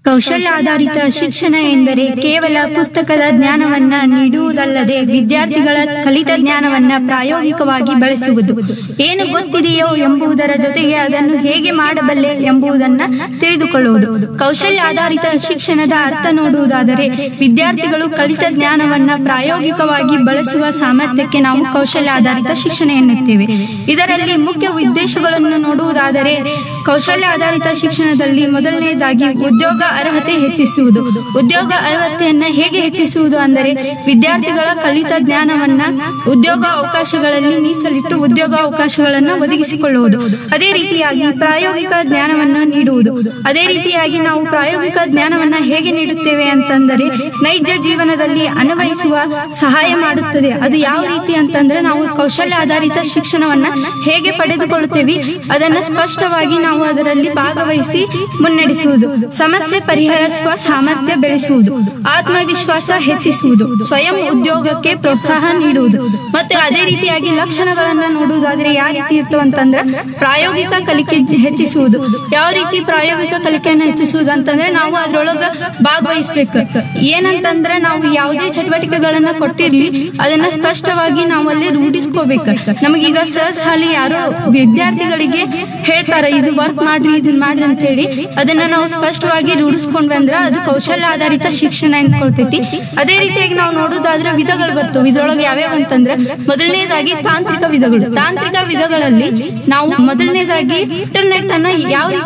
ಕೌಶಲ್ಯ ಆಧಾರಿತ ಶಿಕ್ಷಣ ಎಂದರೆ ಕೇವಲ ಪುಸ್ತಕದ ಜ್ಞಾನವನ್ನ ನೀಡುವುದಲ್ಲದೆ ವಿದ್ಯಾರ್ಥಿಗಳ ಕಲಿತ ಜ್ಞಾನವನ್ನ ಪ್ರಾಯೋಗಿಕವಾಗಿ ಬಳಸುವುದು ಏನು ಗೊತ್ತಿದೆಯೋ ಎಂಬುದರ ಜೊತೆಗೆ ಅದನ್ನು ಹೇಗೆ ಮಾಡಬಲ್ಲೆ ಎಂಬುದನ್ನ ತಿಳಿದುಕೊಳ್ಳುವುದು ಕೌಶಲ್ಯ ಆಧಾರಿತ ಶಿಕ್ಷಣದ ಅರ್ಥ ನೋಡುವುದಾದರೆ ವಿದ್ಯಾರ್ಥಿಗಳು ಕಲಿತ ಜ್ಞಾನವನ್ನ ಪ್ರಾಯೋಗಿಕವಾಗಿ ಬಳಸುವ ಸಾಮರ್ಥ್ಯಕ್ಕೆ ನಾವು ಕೌಶಲ್ಯ ಆಧಾರಿತ ಶಿಕ್ಷಣ ಎನ್ನುತ್ತೇವೆ ಇದರಲ್ಲಿ ಮುಖ್ಯ ಉದ್ದೇಶಗಳನ್ನು ನೋಡುವುದಾದರೆ ಕೌಶಲ್ಯ ಆಧಾರಿತ ಶಿಕ್ಷಣದಲ್ಲಿ ಮೊದಲನೇದಾಗಿ ಉದ್ಯೋಗ ಅರ್ಹತೆ ಹೆಚ್ಚಿಸುವುದು ಉದ್ಯೋಗ ಅರ್ಹತೆಯನ್ನ ಹೇಗೆ ಹೆಚ್ಚಿಸುವುದು ಅಂದರೆ ವಿದ್ಯಾರ್ಥಿಗಳ ಕಲಿತ ಜ್ಞಾನವನ್ನ ಉದ್ಯೋಗ ಅವಕಾಶಗಳಲ್ಲಿ ಮೀಸಲಿಟ್ಟು ಉದ್ಯೋಗ ಅವಕಾಶಗಳನ್ನ ಒದಗಿಸಿಕೊಳ್ಳುವುದು ಅದೇ ರೀತಿಯಾಗಿ ಪ್ರಾಯೋಗಿಕ ಜ್ಞಾನವನ್ನ ನೀಡುವುದು ಅದೇ ರೀತಿಯಾಗಿ ನಾವು ಪ್ರಾಯೋಗಿಕ ಜ್ಞಾನವನ್ನ ಹೇಗೆ ನೀಡುತ್ತೇವೆ ಅಂತಂದರೆ ನೈಜ ಜೀವನದಲ್ಲಿ ಅನ್ವಯಿಸುವ ಸಹಾಯ ಮಾಡುತ್ತದೆ ಅದು ಯಾವ ರೀತಿ ಅಂತಂದ್ರೆ ನಾವು ಕೌಶಲ್ಯ ಆಧಾರಿತ ಶಿಕ್ಷಣವನ್ನ ಹೇಗೆ ಪಡೆದುಕೊಳ್ಳುತ್ತೇವೆ ಅದನ್ನ ಸ್ಪಷ್ಟವಾಗಿ ನಾವು ಅದರಲ್ಲಿ ಭಾಗವಹಿಸಿ ಮುನ್ನಡೆಸುವುದು ಸಮಸ್ಯೆ ಪರಿಹರಿಸುವ ಸಾಮರ್ಥ್ಯ ಬೆಳೆಸುವುದು ಆತ್ಮವಿಶ್ವಾಸ ಹೆಚ್ಚಿಸುವುದು ಸ್ವಯಂ ಉದ್ಯೋಗಕ್ಕೆ ಪ್ರೋತ್ಸಾಹ ನೀಡುವುದು ಮತ್ತೆ ಅದೇ ರೀತಿಯಾಗಿ ಲಕ್ಷಣಗಳನ್ನ ನೋಡುವುದಾದ್ರೆ ಯಾವ ರೀತಿ ಇರ್ತವೆ ಅಂತಂದ್ರೆ ಪ್ರಾಯೋಗಿಕ ಕಲಿಕೆ ಹೆಚ್ಚಿಸುವುದು ಯಾವ ರೀತಿ ಪ್ರಾಯೋಗಿಕ ಕಲಿಕೆಯನ್ನು ಹೆಚ್ಚಿಸುವುದು ಅಂತಂದ್ರೆ ನಾವು ಅದ್ರೊಳಗ ಭಾಗವಹಿಸ್ಬೇಕು ಏನಂತಂದ್ರೆ ನಾವು ಯಾವುದೇ ಚಟುವಟಿಕೆಗಳನ್ನ ಕೊಟ್ಟಿರ್ಲಿ ಅದನ್ನ ಸ್ಪಷ್ಟವಾಗಿ ನಾವು ಅಲ್ಲಿ ರೂಢಿಸ್ಕೋಬೇಕು ನಮಗೀಗ ಸರ್ ಸಾಲಿ ಯಾರೋ ವಿದ್ಯಾರ್ಥಿಗಳಿಗೆ ಹೇಳ್ತಾರ ಇದು ವರ್ಕ್ ಮಾಡ್ರಿ ಇದನ್ನ ಮಾಡ್ರಿ ಅಂತ ಹೇಳಿ ಅದನ್ನ ನಾವು ಸ್ಪಷ್ಟವಾಗಿ ರೂಢಿಸ್ಕೊಂಡ್ವಿ ಅಂದ್ರ ಅದು ಕೌಶಲ್ಯ ಆಧಾರಿತ ಶಿಕ್ಷಣ ಅಂದ್ಕೊಳ್ತೈತಿ ಅದೇ ರೀತಿಯಾಗಿ ನಾವು ನೋಡೋದಾದ್ರೆ ವಿಧಗಳು ಬರ್ತವೆ ಇದ್ರೊಳಗೆ ಯಾವ್ಯಾವ ಅಂತಂದ್ರೆ ಮೊದಲನೇದಾಗಿ ತಾಂತ್ರಿಕ ವಿಧಗಳು ತಾಂತ್ರಿಕ ವಿಧಗಳಲ್ಲಿ ನಾವು ಮೊದಲನೇದಾಗಿ ಇಂಟರ್ನೆಟ್ ಅನ್ನ ಯಾವ ರೀತಿ